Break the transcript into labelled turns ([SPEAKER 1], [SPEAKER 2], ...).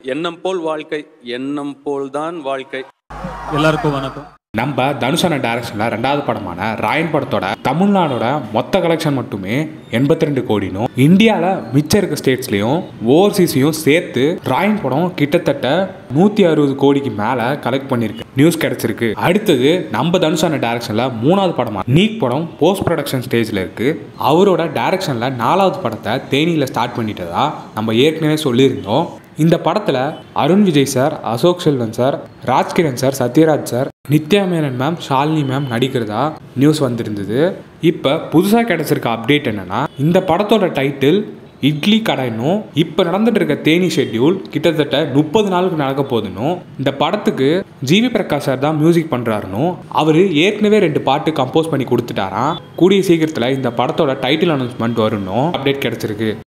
[SPEAKER 1] எண்ணம் போல் வாழ்க்கை எண்ணம் போல்தான் வாழ்க்கை
[SPEAKER 2] எல்லாருக்கும் வணக்கம்
[SPEAKER 3] நம்ம தனுஷன டைரக்ஷனில் ரெண்டாவது படமான ராயன் படத்தோட தமிழ்நாடோட மொத்த கலெக்ஷன் மட்டுமே எண்பத்தி ரெண்டு கோடினும் இந்தியாவில் மிச்சம் இருக்க ஸ்டேட்ஸ்லையும் ஓவர்சீஸையும் சேர்த்து ராயன் படம் கிட்டத்தட்ட நூற்றி அறுபது கோடிக்கு மேலே கலெக்ட் பண்ணியிருக்கு நியூஸ் கிடைச்சிருக்கு அடுத்தது நம்ம தனுஷான டைரக்ஷனில் மூணாவது படமா நீக் படம் போஸ்ட் ப்ரொடக்ஷன் ஸ்டேஜில் இருக்கு அவரோட டைரக்ஷனில் நாலாவது படத்தை தேனியில் ஸ்டார்ட் பண்ணிட்டதா நம்ம ஏற்கனவே சொல்லியிருந்தோம் இந்த படத்தில் Arun Vijay sir Ashok Selvan sir Rajkiran sir Sathyaraj sir Nithya Menen ma'am Shalini ma'am நடிக்கிறதா நியூஸ் வந்திருந்தது இப்போ புதுசாக கிடைச்சிருக்க அப்டேட் என்னன்னா இந்த படத்தோட டைட்டில் இட்லி கடைனும் இப்போ நடந்துட்டு இருக்க தேனி ஷெட்யூல் கிட்டத்தட்ட முப்பது நாளுக்கு நடக்க போதுன்னும் இந்த படத்துக்கு ஜிவி பிரகாஷ் சார் தான் மியூசிக் பண்ணுறாருனும் அவர் ஏற்கனவே ரெண்டு பாட்டு கம்போஸ் பண்ணி கொடுத்துட்டாராம் கூடிய சீக்கிரத்தில் இந்த படத்தோட டைட்டில் அனௌன்ஸ்மெண்ட் வரும்னும் அப்டேட் கிடைச்சிருக்கு